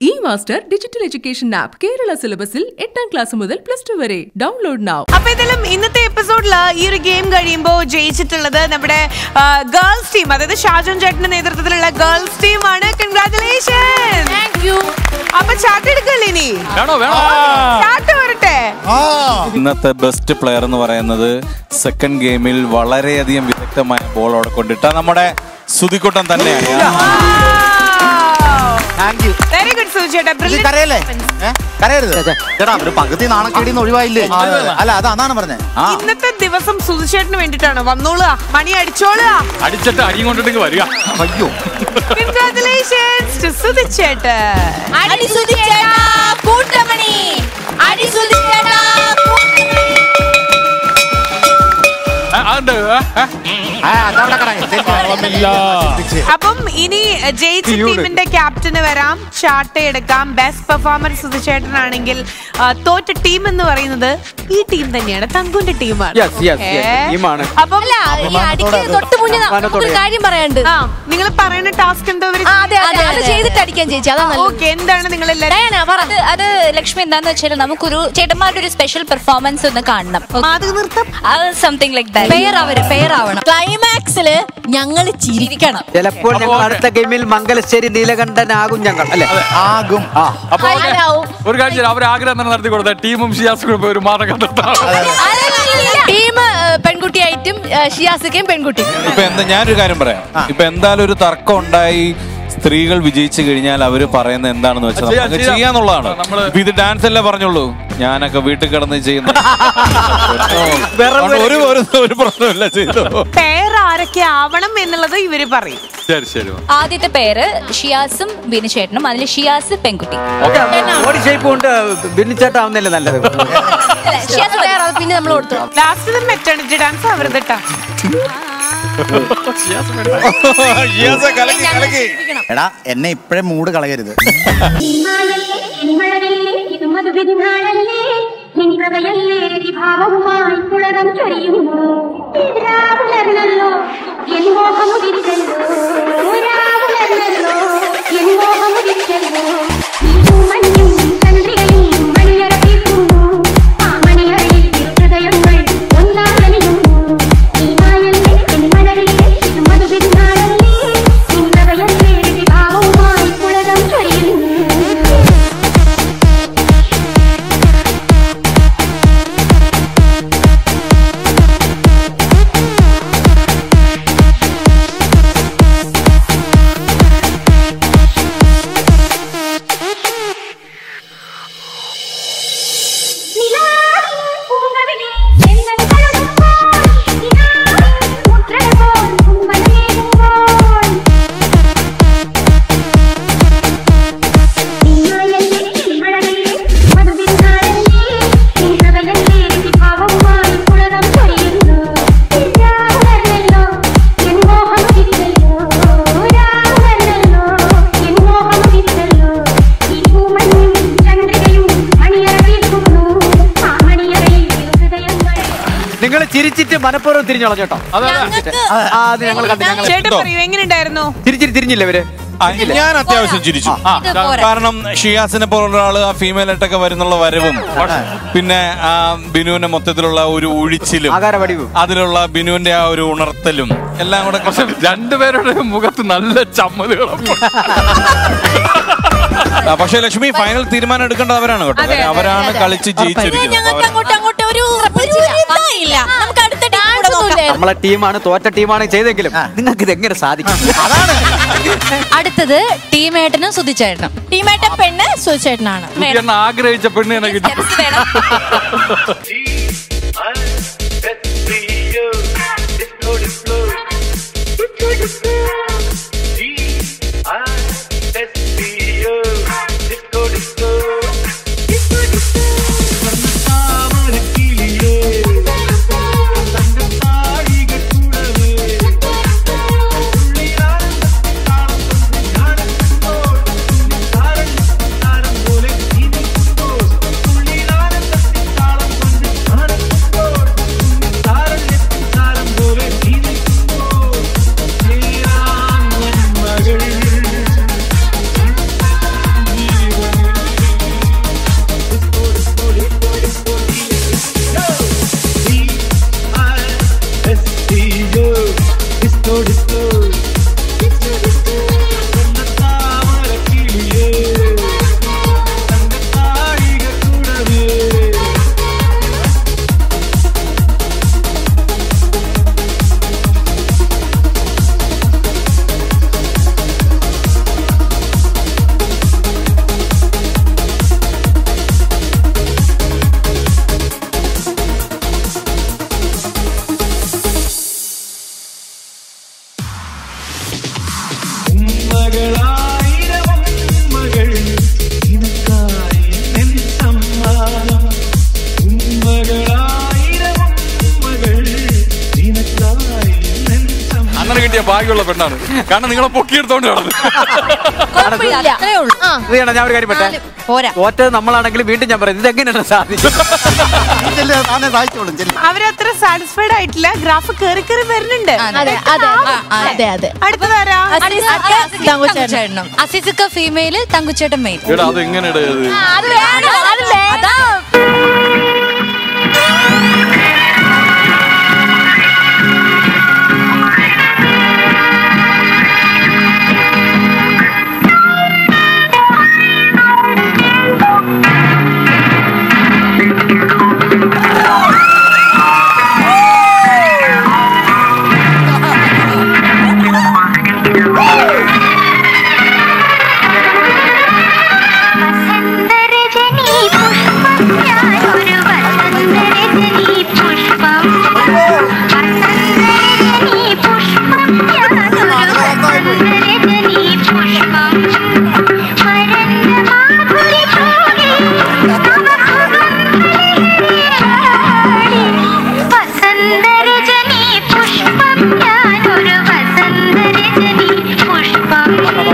E master digital education app Kerala സിലബസിൽ എട്ടാം class മുതൽ പ്ലസ് ടു വരെ ഡൗൺലോഡ് നൗ അപ്പൊ ഇതിലും ഇന്നത്തെ എപ്പിസോഡിൽ ഈ ഒരു ഗെയിം കഴിയുമ്പോൾ ജയിച്ചിട്ടുള്ളത് നമ്മുടെ ഗേൾസ് ടീം അതായത് ഷാജോൻ ചേട്ടന്റെ നേതൃത്വത്തിലുള്ള ഗേൾസ് ടീമാണ് കൺഗ്രാറ്റുലേഷൻ അപ്പൊ ചാട്ട് എടുക്കല്ലേ ഇനി വേണോ വേണോ ചാട്ട് വരട്ടെ ഇന്നത്തെ ബെസ്റ്റ് പ്ലെയർ എന്ന് പറയുന്നത് സെക്കൻഡ് ഗെയിമിൽ വളരെയധികം വിദഗ്ധമായ ബോൾ അവിടെ കൊണ്ടിട്ട നമ്മുടെ സുതിക്കുട്ടൻ തന്നെയാണ് താങ്ക് യു വെരി ഗുഡ് സൂചേട്ടാ ഇത് കരയല്ലേ ഏ? കരയരുത് ചേട്ടാ ഒരു പകുതി നാണക്കേടിന്ന് ഒഴിവായില്ലേ അല്ല അത് അതാണ് പറഞ്ഞത് ആ ഇന്നത്തെ ദിവസം സുധിച്ചേട്ടന് വേണ്ടിട്ടാണ് വന്നോളുക മണി അടിച്ചോളുക അടിച്ചിട്ട് അടിയും കൊണ്ടിട്ട് വരിക അയ്യോ കൺഗ്രാറ്റുലേഷൻസ് ടു സുധിച്ചേട്ടൻ അടി സുധിച്ചേട്ടാ കൂട്ടമണി അടി സുധിച്ചേട്ടാ കൂട്ടമണി ആ, അതുണ്ട് ഏ, ഏ. ആ, അതവിടെ കിടക്ക്. ശരി. അപ്പം ഇനി ജയിച്ച ടീമിന്റെ ക്യാപ്റ്റന് വരാം ചാട്ട എടുക്കാം ബെസ്റ്റ് പെർഫോമൻസ് സുധിച്ചേട്ടനാണെങ്കിൽ ആ, തോറ്റ ടീം എന്ന് പറയുന്നത് ഈ ടീം തന്നെയാണ് തങ്കുന്റെ ടീമാണ് Yes, yes, yes. ടീമാണ്. അപ്പം അല്ല ഈ അടിക്ക് തൊട്ട് മുന്നേ നമുക്കൊരു കാര്യം പറയാനുണ്ട് ആ നിങ്ങൾ പറയുന്ന ടാസ്ക് എന്തോ ആ, അതെ അതെ അത് ചെയ്തിട്ട് അടിക്കാൻ ചേച്ചി അതാ നല്ലത് ഓക്കെ എന്താണ് നിങ്ങൾ എല്ലാവരും ഡയാന, പറ അത് അത് ലക്ഷ്മി എന്താന്ന് വെച്ചാൽ നമുക്കൊരു ചേട്ടന്മാരുടെ ഒരു സ്പെഷ്യൽ പെർഫോമൻസ് ഒന്ന് കാണണം മാതൃക നൃത്തം അത് സംതിങ് ലൈക്ക് ദാറ്റ് പെയർ അവര് പെയർ ആവണം ക്ലൈമാക്സില് ഞങ്ങൾ ചിരിക്കണം ചിലപ്പോൾ ഞങ്ങൾ അടുത്ത ഗെയിമിൽ മംഗലശ്ശേരി നീലകണ്ഠനാകും ഞങ്ങൾ അല്ലെ ആകും ആ അപ്പൊ ഓക്കേ. ഒരു കാര്യം ചെയ്യാം. അവരെ ആഗ്രഹം തന്നെ നടത്തി കൊടുത്ത ടീമും ഷിയാസും കൂടെ പോയി ഒരു മാറകം നിർത്താം ടീം പെൺകുട്ടിയായിട്ടും ഷിയാസിക്കയും പെൺകുട്ടി ഇപ്പൊ എന്താ ഞാനൊരു കാര്യം പറയാം ഇപ്പൊ എന്തായാലും ഒരു തർക്കം ഉണ്ടായി സ്ത്രീകൾ വിജയിച്ചു കഴിഞ്ഞാൽ അവര് പറയുന്നത് എന്താണെന്ന് വെച്ചാൽ ചെയ്യാം, നമുക്ക് ചെയ്യാം. ചെയ്യാന്നുള്ളതാണ് നമ്മള് ഇപ്പൊ ഇത് ഡാൻസ് അല്ലേ പറഞ്ഞുള്ളൂ ഞാനൊക്കെ വീട്ടിൽ കിടന്ന് ചെയ്യുന്ന വിറവ് അതുകൊണ്ട് ഒരു ഒരു ഒരു പ്രശ്നമില്ല ചെയ്തു പേർ ആരൊക്കെ ആവണം എന്നുള്ളത് ഇവര് പറയും ശരി ശരി ആദ്യത്തെ പേര് ഷിയാസും ബിനുചേട്ടനും അതിൽ ഷിയാസ് പെൺകുട്ടി ബോഡി ഷേപ്പ് കൊണ്ട് ഭിന്നിച്ചേട്ടാവുന്നല്ലേ നല്ലത് ഷിയാസ് പെയർ പിന്നെ നമ്മൾ കൊടുത്തു ലാസ്റ്റ് മെറ്റേണിറ്റി ഡാൻസ് അവരുതെട്ടാ യെസ്, കലക്കി, കലക്കി. എടാ എന്നെ ഇപ്പഴേ മൂഡ് കളയരുത് ഇന്നാളല്ലേ ഇന്നളവല്ലേ ഇത് മധുവിരുന്നാളല്ലേ നിൻകഥയല്ലേ ഭാവവുമായി പുളകം ചൊരിയുന്നു രാവുലർന്നല്ലോ എൻ മോഹമുദിച്ചല്ലോ രാവുലർന്നല്ലോ എൻ മോഹമുദിച്ചല്ലോ മഞ്ഞും ചന്ദ്രികയും മണിയറ തീർക്കുന്നു ആ മണിയറയിൽ ഹൃദയങ്ങൾ ഒന്നാകലിയുന്നു ഇന്നാളല്ലേ ഇന്നളവല്ലേ ഇത് മധുവിരുന്നാളല്ലേ നിൻകഥയല്ലേ ഭാവവുമായി പുളകം ചൊരിയുന്നു നിലാവിൻ പൂങ്കവിളി എന്നൻ കഴുകുമ്പോൾ നിലാവിൻ മുദ്രകൾ കുമ്മനമേകുമ്പോൾ നിന്നായല്ലേ മഴയല്ലേ മധുവിരുന്നാളല്ലേ നിൻകഥയല്ലേ ഭാവവുമായി പുളകം ചൊരിയുന്നു രാവുലർന്നല്ലോ എൻ മോഹം തിരിച്ചല്ലോ രാവുലർന്നല്ലോ എൻ മോഹം തിരിച്ചല്ലോ ഈ പൂമഞ്ഞും ചന്ദ്രികയും മണിയറ തീർക്കുന്നു ആ മണിയറയിൽ ഹൃദയങ്ങൾ നിങ്ങൾ ചിരിച്ചിട്ട് മനഃപൂർവ്വം തിരിഞ്ഞോളാം ചേട്ടോ അതെ അതെ ആ അത് ഞങ്ങൾ കണ്ടു ഞങ്ങൾ ചേട്ടൻ പറയൂ എങ്ങനെയുണ്ടായിരുന്നു ചിരിച്ചിട്ട് തിരിഞ്ഞില്ല ഇവര് ആ, ഞാൻ അത്യാവശ്യം ചിരിച്ചു ആ, കാരണം ഷിയാസിനെ പോലുള്ള ആള് ആ ഫീമെയിൽ ആയിട്ടൊക്കെ വരുന്നുള്ള വരവും പിന്നെ ആ ബിനുവിന്റെ മൊത്തത്തിലുള്ള ഒരു ഒഴിച്ചിലും ആകാര വടിവും അതിലുള്ള ബിനുവിന്റെ ആ ഒരു ഉണർത്തലും എല്ലാം കൂടെ പക്ഷെ രണ്ടുപേരുടെ മുഖത്ത് നല്ല ചമ്മലുകളും ആ, പക്ഷേ ലക്ഷ്മി ഫൈനൽ തീരുമാനം എടുക്കേണ്ടത് അവരാണ് കേട്ടോ കാര്യം അവരാണ് കളിച്ച് ജയിച്ചിരിക്കുന്നത് ഞങ്ങൾക്ക് അവരാ- അങ്ങോട്ടും അങ്ങോട്ടും ഒരു ഒരു ഇതായില്ല നമുക്ക് അടുത്ത ടീം നമ്മളെ ടീമാണ് തോറ്റ ടീമാണ് ചെയ്തെങ്കിലും നിങ്ങൾക്ക് ഇത് എങ്ങനെ സാധിക്കും അടുത്തത് ടീമേട്ടനും സുധിച്ചേട്ടനും ടീമേട്ടൻ പെണ്ണ് സുധിച്ചേട്ടനാണ് എന്നെ ആഗ്രഹിച്ച പെണ്ണ് എന്നെ കിട്ടി Steps വേണം പോലെ ഭാഗ്യമുള്ള പെണ്ണാണ് കാരണം നിങ്ങളെ പൊക്കിയെടുത്തോണ്ട് നടന്നു കുഴപ്പമില്ല അത്രേ ഉള്ളൂ ആ ഇത് ചെയ്യണം ഞാൻ ഒരു കാര്യം പറ്റേ പോരാ തോറ്റത് നമ്മളാണെങ്കിലും വീണ്ടും ഞാൻ പറയുന്നത് ഇത് എങ്ങനെയാണ് സാധിക്കും ചെല്ല്, താനെ സഹായിച്ചോളും ചെല്ല്. അവരത്ര സാറ്റിസ്ഫൈഡ് ആയിട്ടില്ല ഗ്രാഫ് കേറി കേറി വരുന്നുണ്ട് അതെ അതെ ആ, അതെ അതെ അടുത്തതാരാ തങ്കുച്ചേട്ടനും അസിസിക്ക ഫീമെയില് തങ്കുച്ചേട്ടൻ മെയിൽ എടാ അത് എങ്ങനെ ഇടയത് അത് വേണം അത് വേണം വസന്തരജനി പുഷ്പം ഞാനൊരു വസന്തരജനി പുഷ്പം വസന്തരജനി പുഷ്പം ഞാനൊരു വസന്തരജനി പുഷ്പം മരണ്ട മാധുരി ചോടി വസന്തരജനി പുഷ്പം ഞാനൊരു വസന്തരജനി പുഷ്പം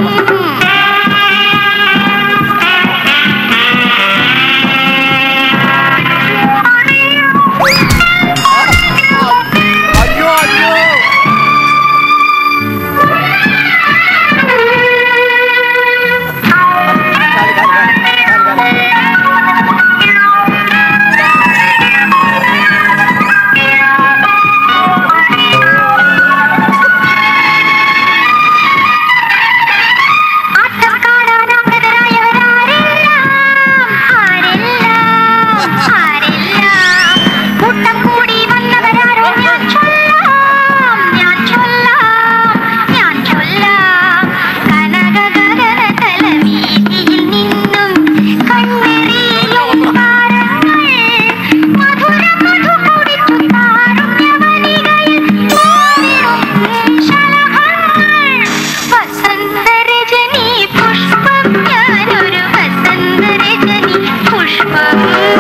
ആട്ടം കാണാനാഗ്രതരായവരാരെല്ലാം ആരെല്ലാം ആരെല്ലാം കൂട്ടം കൂടി വന്നവരാരോ ഞാൻ ചൊല്ലാം ഞാൻ ചൊല്ലാം ഞാൻ ചൊല്ലാം കനകഗഗന തലവീതിയിൽ നിന്നും കണ്ണെറിയും താരങ്ങൾ മധുര മധു കുടിച്ചു താരുണ്യവനികയിൽ മാറിടും ശലഭങ്ങൾ വസന്തരജനി പുഷ്പം ഞാനൊരു വസന്തരജനി പുഷ്പം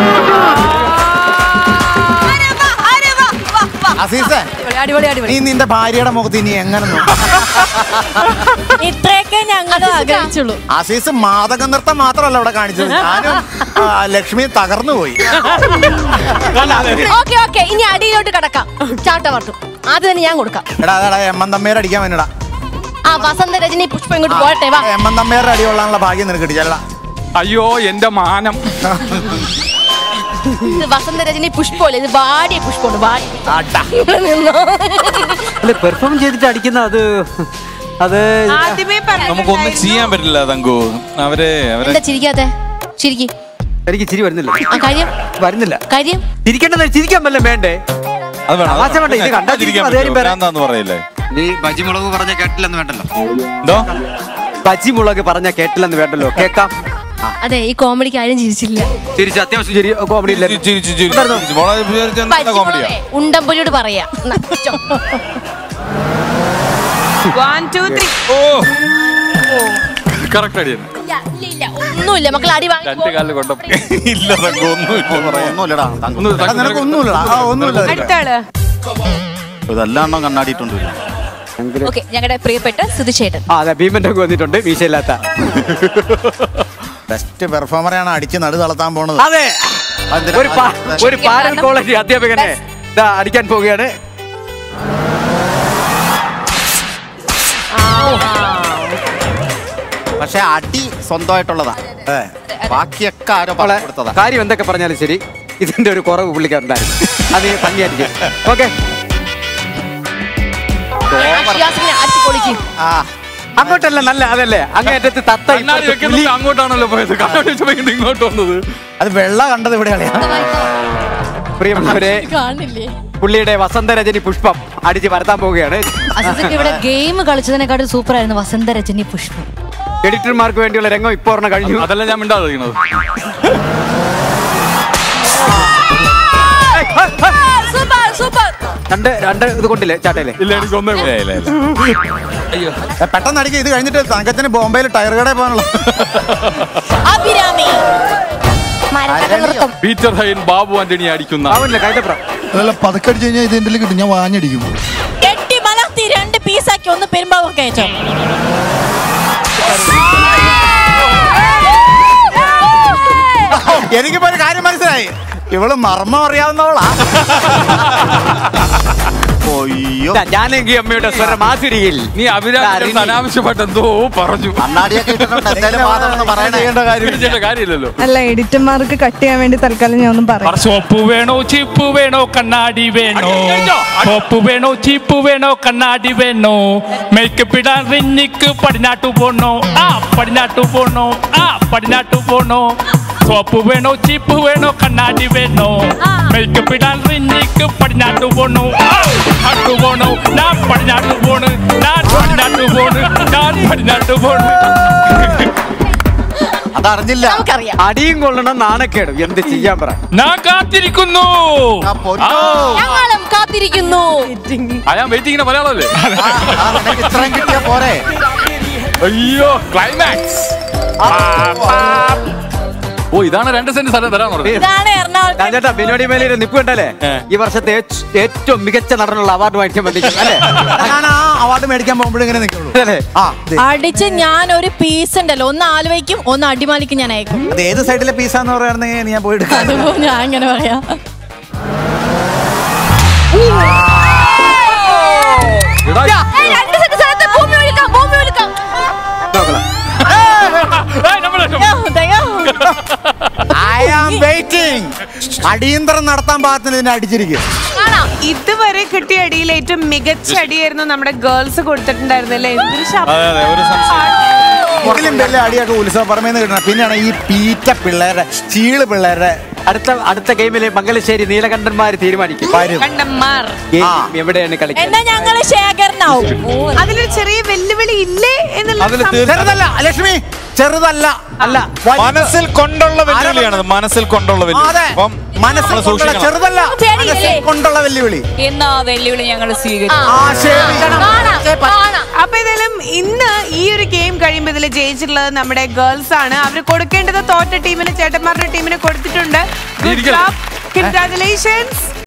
അസീസേ അടിപൊളി അടിപൊളി നീ നിന്റെ ഭാര്യയുടെ മുഖത്ത് ഇനി എങ്ങനെ നോക്കും ഇത്രയൊക്കെ ഞങ്ങൾ ആഗ്രഹിച്ചുള്ളൂ അസീസ് മാതക നൃത്തം മാത്രമല്ല ഇവിടെ കാണിച്ചത് ഞാനും ആ, ലക്ഷ്മി തകർന്നു പോയി ഓക്കെ ഓക്കെ ഇനി അടിയിലോട്ട് കിടക്കാം ചാട്ട വർട്ടും ആദ്യം തന്നെ ഞാൻ കൊടുക്കാം എടാ അതാ എമ്മൻ തമ്മേരെ അടിക്കാൻ വേണ്ടിടാ ആ വസന്ത രജനി പുഷ്പം ഇങ്ങോട്ട് പോട്ടെ വാ എമ്മൻ തമ്മേരുടെ അടി കൊള്ളാനുള്ള ഭാഗ്യം നിനക്ക് കിട്ടിച്ചല്ല അയ്യോ എന്റെ മാനം ഇത് വസന്ത രജനി പുഷ്പമല്ല ഇത് വാടിയ പുഷ്പമാണ് വാടി ഇവിടെ നിന്നോ അല്ല പെർഫോം ചെയ്തിട്ട് അടിക്കുന്ന അത് അത് ആദ്യമേ നമുക്കൊന്നും പറഞ്ഞിട്ടുണ്ടായിരുന്നു. ചെയ്യാൻ പറ്റില്ല തങ്കു അവരെ അവരെ എന്താ ചിരിക്കാത്തെ ചിരിക്കി എനിക്ക് ചിരി വരുന്നില്ല ആ കാര്യം വരുന്നില്ല കാര്യം ചിരിക്കേണ്ടത് ചിരിക്കാൻ വല്ലതും വേണ്ടേ അത് വേണം തമാശ വേണ്ട, ഇത് കണ്ടാ ചിരിക്കാൻ ചിരിക്കും, അതേലും പറ്റുമോ? വരാം. എന്താന്ന് പറയില്ലേ നീ ബജിമുളക് പറഞ്ഞ കേട്ടില്ലെന്ന് വേണ്ടല്ലോ എന്തോ പച്ചിമുളക് പറഞ്ഞ കേട്ടില്ലെന്ന് വേണ്ടല്ലോ കേക്കാം അതെ ഈ കോമഡിക്ക് ആരും ചിരിച്ചില്ല ചിരിച്ച് അത്യാവശ്യം ചിരി കോമഡി ചിരി- ചിരി- ചിരി- ചിരി- ചിരി. മോളെ വിചാരിച്ച എന്താ കോമഡിയാ ഉണ്ടമ്പൊലിയോട് പറയാ നച്ചോ. One, two, three. ഓ കറക്റ്റ് അടിയാണ് ഇല്ല, ഇല്ല, ഇല്ല, ഒന്നുമില്ല മക്കൾ അടി വാങ്ങി രണ്ട് കാലിൽ കൊണ്ട ഇല്ല തങ്കു ഒന്നുമില്ല പറയാൻ ഒന്നുമില്ലടാ ഒന്നും എടാ, നിനക്ക് ഒന്നുമില്ലടാ ആ ഒന്നുമില്ല അടുത്ത ആള് ഇതെല്ലാം കണ്ണാടിയിട്ടുണ്ട് ഓക്കെ ഞങ്ങളുടെ പ്രിയപ്പെട്ട സുധിച്ചേട്ടൻ ആ അതെ ഭീമന്റെ ഒക്കെ വന്നിട്ടുണ്ട് വീശയില്ലാത്ത ബെസ്റ്റ് പെർഫോമറെയാണ് അടിച്ച് നടു തളർത്താൻ പോണത് അതെ അതെന്തിനാ? ഒരു പാ- ഒരു പാരൽ കോളേജ് അധ്യാപകനെ ഇതാ അടിക്കാൻ പോവുകയാണ് പക്ഷെ അടി സ്വന്തമായിട്ടുള്ളതാ അതെ ബാക്കിയൊക്കെ ആരോ അവളെ പറഞ്ഞു കൊടുത്തതാ കാര്യം എന്തൊക്കെ പറഞ്ഞാലും ശരി ഇതിന്റെ ഒരു കുറവ് പുള്ളിക്കാരുണ്ടായിരുന്നു അത് ഭംഗിയായിരിക്കും ഓക്കെ ഷിയാസിനെ അടിച്ച് പൊളിക്കും ആ അങ്ങോട്ടല്ല നല്ല അതല്ലേ അങ്ങേറ്റത്ത് തത്ത കണ്ണാടി ഇപ്പുറത്ത് പുലി. വെക്കുന്നത് അങ്ങോട്ടാണല്ലോ പോയത് കണ്ണാടി വെച്ചപ്പോ ഇങ്ങോട്ട് ഇങ്ങോട്ട് വന്നത് അത് വെള്ള കണ്ടത് ഇവിടെ കളിയാ പ്രിയമുള്ളവരെ കാണില്ലേ പുള്ളിയുടെ വസന്തരജനി പുഷ്പം അടിച്ച് പരത്താൻ പോവുകയാണ് അസിസക്ക് ഇവിടെ ഗെയിം കളിച്ചതിനെക്കാട്ടും സൂപ്പർ ആയിരുന്നു വസന്ത രജനി പുഷ്പം എഡിറ്റർമാർക്ക് വേണ്ടിയുള്ള രംഗം ഇപ്പോൾ ഒരെണ്ണം കഴിഞ്ഞു അതല്ല ഞാൻ മിണ്ടാതിരിക്കുന്നത് സൂപ്പർ സൂപ്പർ രണ്ട് രണ്ട് ഇത് കൊണ്ടില്ലേ ചാട്ടയിലെ ഇല്ല എനിക്ക് ഒന്നേ ഇല്ല ഇല്ല ഇല്ല അയ്യോ ഏ, പെട്ടെന്ന് അടിക്കുക ഇത് കഴിഞ്ഞിട്ട് തങ്കച്ചന് ബോംബെയിൽ ടയർ കടയിൽ പോകാനുള്ള അഭിരാമി മരത്തക നൃത്തം പീറ്റർ ഹൈൻ ബാബു ആന്റണി അടിക്കുന്ന ആവുന്നില്ല കൈതപ്രം അതല്ല പതക്കടിച്ച് കഴിഞ്ഞാൽ ഇതിന്റെ കിട്ടും ഞാൻ വാഞ്ഞടിക്കും കെട്ടി മലർത്തി രണ്ട് പീസാക്കി അയച്ചോ ഒന്ന് പെരുമ്പാവൂർക്ക് അയച്ചോ എനിക്കിപ്പോ ഒരു കാര്യം മനസ്സിലായി ഇവള് മർമ്മം അറിയാവുന്നവളാ അയ്യോ ജാനകി അമ്മയുടെ സ്വരം ആസുരിയിൽ നീ അഭിരാമിന്റെ അനാവശ്യമായിട്ട് എന്തോ പറഞ്ഞു കണ്ണാടിയൊക്കെ ഇട്ടിട്ടുണ്ട് എന്തായാലും വാദമെന്ന് പറയണേ ചെയ്യേണ്ട കാര്യമില്ലല്ലോ അല്ല എഡിറ്റർമാർക്ക് കട്ട് ചെയ്യാൻ വേണ്ടി തൽക്കാലം ഞാൻ ഒന്നും പറയാം സോപ്പ് വേണോ ചീപ്പ് വേണോ കണ്ണാടി വേണോ സോപ്പ് വേണോ ചീപ്പ് വേണോ കണ്ണാടി വേണോ മേക്കപ്പ് ഇടാൻ റിഞ്ഞിക്ക് പടിഞ്ഞാട്ടു പോണോ ആ പടിഞ്ഞാട്ടു പോണോ ആ പടിഞ്ഞാട്ടു പോണോ സോപ്പ് വേണോ ചീപ്പ് വേണോ കണ്ണാടി വേണോ മേക്കപ്പ് ഇടാൻ റിഞ്ഞിക്ക് പടിഞ്ഞാട്ടു പോണോ ആ, പടിഞ്ഞാട്ടു പോണോ ഞാൻ പടിഞ്ഞാട്ടു പോണ് ഞാൻ പടിഞ്ഞാട്ടു പോണ് ഞാൻ പടിഞ്ഞാട്ടു പോണ് അതറിഞ്ഞില്ല നമുക്കറിയാം അടിയും കൊള്ളണം നാണക്കേടും എന്ത് ചെയ്യാൻ പറ ഞാൻ കാത്തിരിക്കുന്നു ആ, പൊന്നോ. ഞങ്ങളും കാത്തിരിക്കുന്നു ആ ഞാൻ വെയിറ്റിങ്ങിന്റെ മലയാളമല്ലേ ആ, ആ, നിനക്ക് ഇത്രയും കിട്ടിയാ പോരെ അയ്യോ ക്ലൈമാക്സ് ഓ ഇതാണ് രണ്ട് സെന്റ് സ്ഥലം തരാൻ പറഞ്ഞത് ഇതാണ് എറണാകുളത്തെ ചേട്ടാ ബിനോടി മേലിയുടെ നിപ്പ് കണ്ടല്ലേ ഈ വർഷത്തെ ഏ- ഏറ്റവും മികച്ച നടനുള്ള അവാർഡ് മേടിക്കാൻ ബന്ധിക്കും അല്ലേ ഞാൻ ആ അവാർഡ് മേടിക്കാൻ പോകുമ്പോഴും ഇങ്ങനെ നിൽക്കുള്ളൂ അല്ലേ ആ ദേ. അടിച്ച് ഞാൻ ഒരു പീസ് ഉണ്ടല്ലോ ഒന്ന് ആലുവയ്ക്കും ഒന്ന് അടിമാലിക്കും ഞാൻ അയക്കും അത് ഏത് സൈഡിലെ പീസാന്ന് പറയുകയാണെങ്കിൽ ഞാൻ പോയിട്ട് അതിപ്പോ ഞാൻ ഇങ്ങനെ പറയാം എടാ, ഏയ്, രണ്ട് സെന്റ് സ്ഥലത്ത് ഭൂമി ഒഴുക്കാം ഭൂമി ഒഴുക്കാം ഏയ്, നമ്മളെ ദയ്യോ, ദയ്യോ. ഐ ആം വെയിറ്റിംഗ് അടിയന്തരം നടത്താൻ പാകത്തിന് ഇതിനെ അടിച്ചിരിക്കും കാണാം ഇതുവരെ കിട്ടിയ അടിയിൽ ഏറ്റവും മികച്ച അടിയായിരുന്നു നമ്മുടെ ഗേൾസ് കൊടുത്തിട്ടുണ്ടായിരുന്നല്ലേ എന്തൊരു ശബ്ദം അതെ അതെ ഒരു സംശയം ഇതിലും വലിയ അടിയൊക്കെ ഉത്സവ പറമ്പെന്ന് കിട്ടണം പിന്നെയാണ് ഈ പീറ്റ പിള്ളേരുടെ ചീള് പിള്ളേരുടെ അടുത്ത അടുത്ത ഗെയിമിൽ മംഗലശ്ശേരി നീലകണ്ഠന്മാർ തീരുമാനിക്കും വരും കണ്ടന്മാർ ഗെയിം ആ. എവിടെയാണ് കളിക്കുന്നത് എന്നാ ഞങ്ങള് ശേഖരനാവും അതിലൊരു ചെറിയ വെല്ലുവിളി ഇല്ലേ എന്നുള്ള അതിൽ സം- തീർച്ചയായും ചെറുതല്ല ലക്ഷ്മി ചെറുതല്ല അല്ല വലുത്. മനസ്സിൽ കൊണ്ടുള്ള വെല്ലുവിളിയാണത് മനസ്സിൽ കൊണ്ടുള്ള ആ, വെല്ലുവിളി അതെ അപ്പം മനസ്സിൽ നമ്മള് കൊണ്ടുള്ള സൂക്ഷിക്കണം. ചെറുതല്ല പേടിയില്ലേ? മനസ്സിൽ കൊണ്ടുള്ള വെല്ലുവിളി എന്നാ വെല്ലുവിളി ഞങ്ങൾ സ്വീകരിച്ചു ആ ശരി കാണാം കാണാം അപ്പൊ ഏതായാലും ഇന്ന് ഈ ഒരു ഗെയിം കഴിയുമ്പോൾ ഇതിൽ ജയിച്ചിട്ടുള്ളത് നമ്മുടെ ഗേൾസ് ആണ് അവർ കൊടുക്കേണ്ടത് തോറ്റ ടീമിന് ചേട്ടന്മാരുടെ ടീമിന് കൊടുത്തിട്ടുണ്ട് ഗുഡ് ഇരിക്കല്ലേ? കൺഗ്രാറ്റുലേഷൻസ്